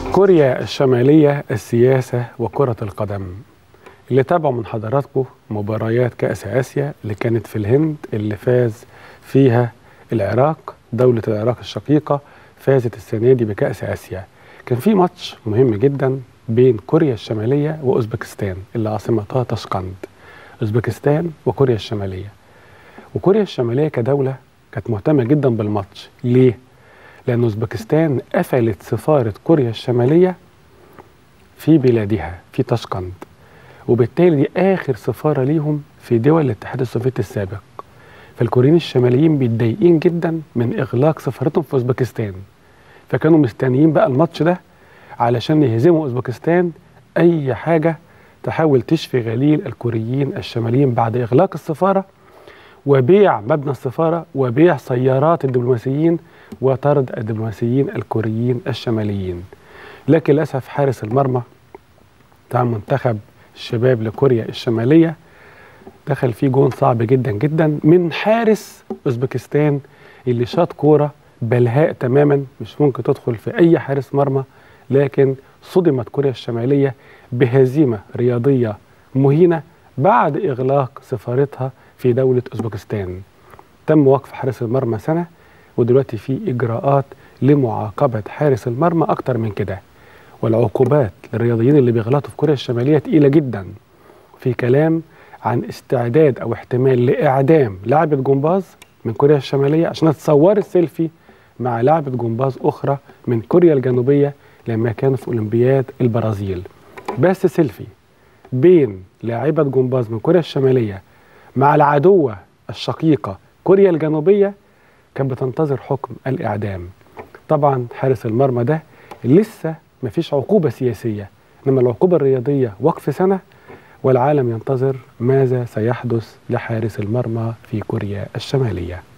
كوريا الشمالية السياسة وكرة القدم اللي تابعوا من حضراتكم مباريات كأس آسيا اللي كانت في الهند اللي فاز فيها العراق دولة العراق الشقيقة فازت السنة دي بكأس آسيا كان في ماتش مهم جدا بين كوريا الشمالية وأوزبكستان اللي عاصمتها تاشقند أوزبكستان وكوريا الشمالية وكوريا الشمالية كدولة كانت مهتمة جدا بالماتش ليه؟ لأن أوزبكستان قفلت سفارة كوريا الشمالية في بلادها في تاشقند وبالتالي دي آخر سفارة ليهم في دول الاتحاد السوفيتي السابق فالكوريين الشماليين متضايقين جدا من إغلاق سفارتهم في أوزبكستان فكانوا مستنيين بقى الماتش ده علشان يهزموا أوزبكستان أي حاجة تحاول تشفي غليل الكوريين الشماليين بعد إغلاق السفارة وبيع مبنى السفارة وبيع سيارات الدبلوماسيين وطرد الدبلوماسيين الكوريين الشماليين لكن للأسف حارس المرمى بتاع منتخب الشباب لكوريا الشمالية دخل فيه جون صعب جدا جدا من حارس أوزبكستان اللي شاط كورة بلهاء تماما مش ممكن تدخل في أي حارس مرمى لكن صدمت كوريا الشمالية بهزيمة رياضية مهينة بعد إغلاق سفارتها في دولة أوزبكستان تم وقف حارس المرمى سنة ودلوقتي في إجراءات لمعاقبة حارس المرمى أكتر من كده والعقوبات للرياضيين اللي بيغلطوا في كوريا الشمالية تقيلة جدا في كلام عن استعداد أو احتمال لإعدام لاعبة جمباز من كوريا الشمالية عشان اتصورت سيلفي مع لاعبة جمباز أخرى من كوريا الجنوبية لما كانوا في أولمبياد البرازيل بس سيلفي بين لاعبة جمباز من كوريا الشمالية مع العدوة الشقيقة كوريا الجنوبية كانت بتنتظر حكم الإعدام طبعا حارس المرمى ده لسه مفيش عقوبة سياسية إنما العقوبة الرياضية وقف سنة والعالم ينتظر ماذا سيحدث لحارس المرمى في كوريا الشمالية